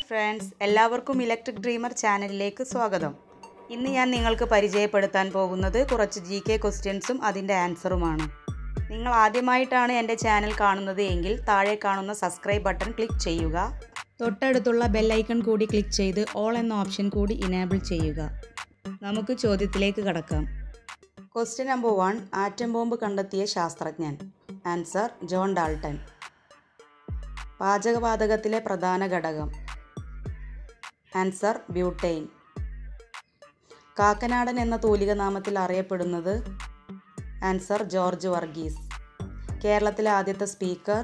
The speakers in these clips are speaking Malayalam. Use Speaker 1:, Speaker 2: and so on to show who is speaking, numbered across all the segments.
Speaker 1: ഫ്രണ്ട്സ് എല്ലാവർക്കും ഇലക്ട്രിക് ഡ്രീമർ ചാനലിലേക്ക് സ്വാഗതം ഇന്ന് ഞാൻ നിങ്ങൾക്ക് പരിചയപ്പെടുത്താൻ പോകുന്നത് കുറച്ച് ജി കെ ക്വസ്റ്റ്യൻസും അതിൻ്റെ ആൻസറുമാണ് നിങ്ങൾ ആദ്യമായിട്ടാണ് എൻ്റെ ചാനൽ കാണുന്നത് എങ്കിൽ താഴെ കാണുന്ന സബ്സ്ക്രൈബ് ബട്ടൺ ക്ലിക്ക് ചെയ്യുക തൊട്ടടുത്തുള്ള ബെല്ലൈക്കൺ കൂടി ക്ലിക്ക് ചെയ്ത് ഓൾ എന്ന ഓപ്ഷൻ കൂടി ഇനേബിൾ ചെയ്യുക നമുക്ക് ചോദ്യത്തിലേക്ക് കടക്കാം question number one atom bomb കണ്ടെത്തിയ ശാസ്ത്രജ്ഞൻ ആൻസർ ജോൺ ഡാൾട്ടൺ പാചകവാതകത്തിലെ പ്രധാന ഘടകം ആൻസർ ബ്യൂട്ടെയിൻ കാക്കനാടൻ എന്ന തൂലിക നാമത്തിൽ അറിയപ്പെടുന്നത് ആൻസർ ജോർജ് വർഗീസ് കേരളത്തിലെ ആദ്യത്തെ speaker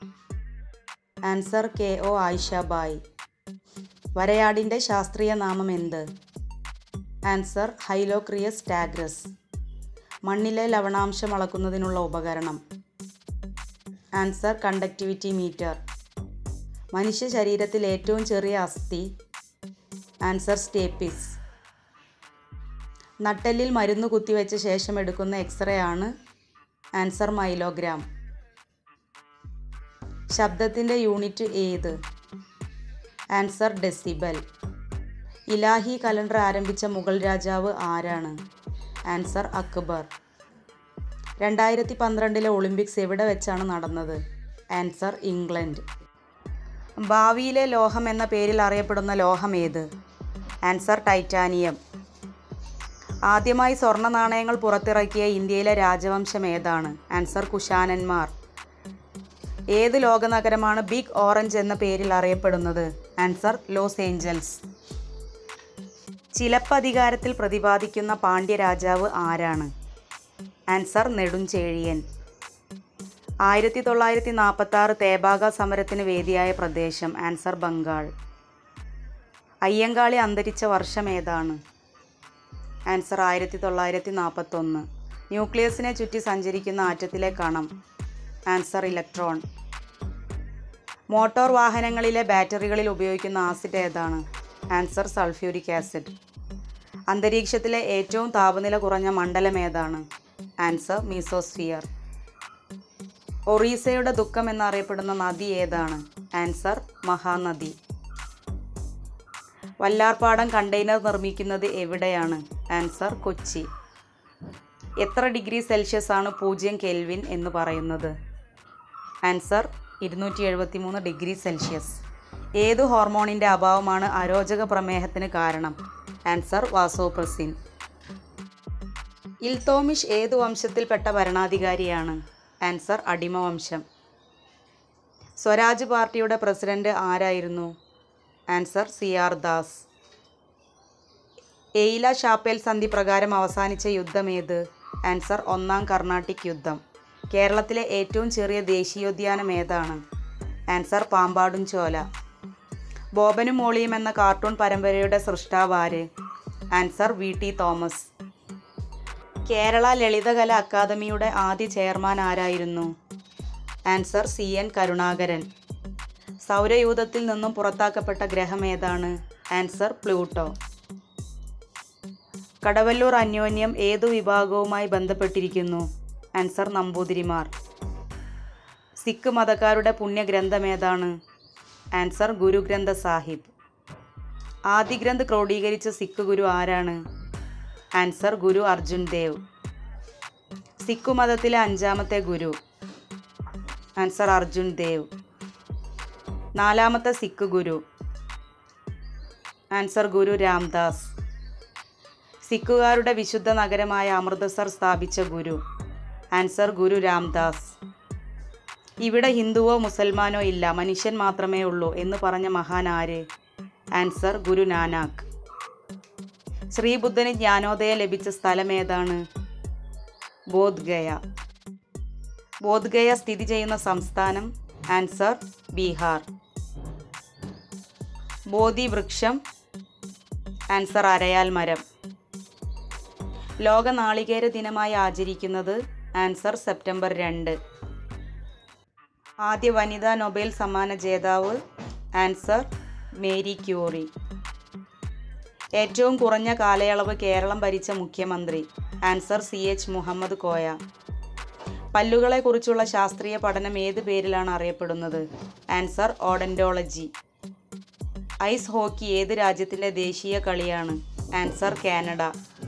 Speaker 1: answer K O Ayisha Bai വരയാടിൻ്റെ ശാസ്ത്രീയ നാമം എന്ത് ആൻസർ ഹൈലോക്രിയസ് ടാഗ്രസ് മണ്ണിലെ ലവണാംശം അളക്കുന്നതിനുള്ള ഉപകരണം ആൻസർ കണ്ടക്ടിവിറ്റി മീറ്റർ മനുഷ്യ ശരീരത്തിൽ ഏറ്റവും ചെറിയ അസ്ഥി ആൻസർ സ്റ്റേപ്പിസ് നട്ടെല്ലിൽ മരുന്ന് കുത്തിവെച്ച ശേഷം എടുക്കുന്ന എക്സ്റേ ആണ് ആൻസർ മൈലോഗ്രാം ശബ്ദത്തിൻ്റെ യൂണിറ്റ് ഏത് ആൻസർ ഡെസിബൽ ഇലാഹി കലണ്ടർ ആരംഭിച്ച മുഗൾ രാജാവ് ആരാണ് ആൻസർ അക്ബർ രണ്ടായിരത്തി പന്ത്രണ്ടിലെ ഒളിമ്പിക്സ് എവിടെ വെച്ചാണ് നടന്നത് ആൻസർ ഇംഗ്ലണ്ട് ഭാവിയിലെ ലോഹം എന്ന പേരിൽ അറിയപ്പെടുന്ന ലോഹം ഏത് ആൻസർ ടൈറ്റാനിയം ആദ്യമായി സ്വർണ്ണ നാണയങ്ങൾ പുറത്തിറക്കിയ ഇന്ത്യയിലെ രാജവംശം ഏതാണ് ആൻസർ കുശാനന്മാർ ഏത് ലോകനഗരമാണ് ബിഗ് ഓറഞ്ച് എന്ന പേരിൽ അറിയപ്പെടുന്നത് ആൻസർ ലോസ് ഏഞ്ചൽസ് ചിലപ്പധികാരത്തിൽ പ്രതിപാദിക്കുന്ന പാണ്ഡ്യ രാജാവ് ആരാണ് ആൻസർ നെടുഞ്ചേഴിയൻ ആയിരത്തി തൊള്ളായിരത്തി നാൽപ്പത്തി ആറ് തേബാഗ സമരത്തിന് വേദിയായ പ്രദേശം ആൻസർ ബംഗാൾ അയ്യങ്കാളി അന്തരിച്ച വർഷം ഏതാണ് ആൻസർ ആയിരത്തി തൊള്ളായിരത്തി നാൽപ്പത്തൊന്ന് ന്യൂക്ലിയസിനെ ചുറ്റി സഞ്ചരിക്കുന്ന ആറ്റത്തിലെ കണം ആൻസർ ഇലക്ട്രോൺ മോട്ടോർ വാഹനങ്ങളിലെ ബാറ്ററികളിൽ ഉപയോഗിക്കുന്ന ആസിഡ് ഏതാണ് ആൻസർ സൾഫ്യൂരിക് ആസിഡ് അന്തരീക്ഷത്തിലെ ഏറ്റവും താപനില കുറഞ്ഞ മണ്ഡലം ഏതാണ് ആൻസർ മീസോസ്ഫിയർ ഒറീസയുടെ ദുഃഖം എന്നറിയപ്പെടുന്ന നദി ഏതാണ് ആൻസർ മഹാനദി വല്ലാർപാടം കണ്ടെയ്നർ നിർമ്മിക്കുന്നത് എവിടെയാണ് ആൻസർ കൊച്ചി എത്ര ഡിഗ്രി സെൽഷ്യസ് ആണ് പൂജ്യം കെൽവിൻ എന്ന് പറയുന്നത് ആൻസർ ഇരുന്നൂറ്റി എഴുപത്തി മൂന്ന് ഡിഗ്രി സെൽഷ്യസ് ഏതു ഹോർമോണിൻ്റെ അഭാവമാണ് അരോചക പ്രമേഹത്തിന് കാരണം ആൻസർ വാസോപ്രസിൻ ഇൽത്തോമിഷ് ഏതു വംശത്തിൽപ്പെട്ട ഭരണാധികാരിയാണ് ആൻസർ അടിമവംശം സ്വരാജ് പാർട്ടിയുടെ പ്രസിഡന്റ് ആരായിരുന്നു answer C R Das Aix la Chapelle സന്ധി പ്രകാരം അവസാനിച്ച യുദ്ധം ഏത് ആൻസർ ഒന്നാം കർണാട്ടിക് യുദ്ധം കേരളത്തിലെ ഏറ്റവും ചെറിയ ദേശീയോദ്യാനം ഏതാണ് ആൻസർ പാമ്പാടും ചോല ബോബനും മോളിയും എന്ന കാർട്ടൂൺ പരമ്പരയുടെ സൃഷ്ടാവ് ആര് answer V T Thomas Kerala Lalithakala അക്കാദമിയുടെ ആദ്യ ചെയർമാൻ ആരായിരുന്നു ആൻസർ സി എൻ കരുണാകരൻ സൗരയൂഥത്തിൽ നിന്നും പുറത്താക്കപ്പെട്ട ഗ്രഹം ഏതാണ് ആൻസർ പ്ലൂട്ടോ കടവല്ലൂർ അന്യോന്യം ഏതു വിഭാഗവുമായി ബന്ധപ്പെട്ടിരിക്കുന്നു ആൻസർ നമ്പൂതിരിമാർ സിഖ് മതക്കാരുടെ പുണ്യഗ്രന്ഥം ഏതാണ് ആൻസർ ഗുരുഗ്രന്ഥ സാഹിബ് ആദിഗ്രന്ഥ് ക്രോഡീകരിച്ച സിഖ് ഗുരു ആരാണ് ആൻസർ ഗുരു അർജുൻ ദേവ് സിഖ് മതത്തിലെ അഞ്ചാമത്തെ ഗുരു ആൻസർ അർജുൻ ദേവ് നാലാമത്തെ സിഖ് ഗുരു ആൻസർ ഗുരു രാംദാസ് സിഖുകാരുടെ വിശുദ്ധ നഗരമായ അമൃതസർ സ്ഥാപിച്ച ഗുരു ആൻസർ ഗുരു രാംദാസ് ഇവിടെ ഹിന്ദുവോ മുസൽമാനോ ഇല്ല മനുഷ്യൻ മാത്രമേ ഉള്ളൂ എന്ന് പറഞ്ഞ മഹാൻ ആര് ആൻസർ ഗുരു നാനാക്ക് ശ്രീബുദ്ധന് ജ്ഞാനോദയം ലഭിച്ച സ്ഥലം ഏതാണ് ബോധ്ഗയ ബോധ്ഗയ സ്ഥിതി ചെയ്യുന്ന സംസ്ഥാനം ആൻസർ ബീഹാർ ബോധി വൃക്ഷം ആൻസർ അരയാൽ മരം ലോക നാളികേര ദിനമായി ആചരിക്കുന്നത് ആൻസർ സെപ്റ്റംബർ രണ്ട് ആദ്യ വനിതാ നൊബേൽ സമ്മാന ജേതാവ് ആൻസർ മേരി ക്യൂറി ഏറ്റവും കുറഞ്ഞ കാലയളവ് കേരളം ഭരിച്ച മുഖ്യമന്ത്രി answer C H Muhammad Koya പല്ലുകളെക്കുറിച്ചുള്ള ശാസ്ത്രീയ പഠനം ഏത് പേരിലാണ് അറിയപ്പെടുന്നത് ആൻസർ ഓഡൻറ്റോളജി ഐസ് ഹോക്കി ഏത് രാജ്യത്തിൻ്റെ ദേശീയ കളിയാണ് ആൻസർ കാനഡ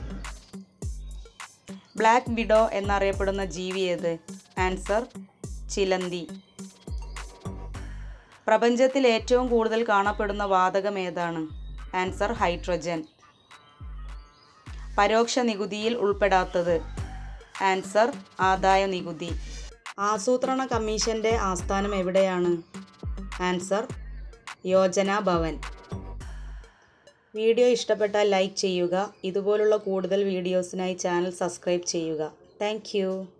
Speaker 1: ബ്ലാക്ക് വിഡോ എന്നറിയപ്പെടുന്ന ജീവി ഏത് ആൻസർ ചിലന്തി പ്രപഞ്ചത്തിൽ ഏറ്റവും കൂടുതൽ കാണപ്പെടുന്ന വാതകം ഏതാണ് ആൻസർ ഹൈഡ്രജൻ പരോക്ഷ നികുതിയിൽ ഉൾപ്പെടാത്തത് ആൻസർ ആദായ നികുതി ആസൂത്രണ കമ്മീഷന്റെ ആസ്ഥാനം എവിടെയാണ് ആൻസർ യോജന ഭവൻ വീഡിയോ ഇഷ്ടപ്പെട്ടാൽ ലൈക്ക് ചെയ്യുക ഇതുപോലുള്ള കൂടുതൽ വീഡിയോസിനായി ചാനൽ സബ്സ്ക്രൈബ് ചെയ്യുക താങ്ക്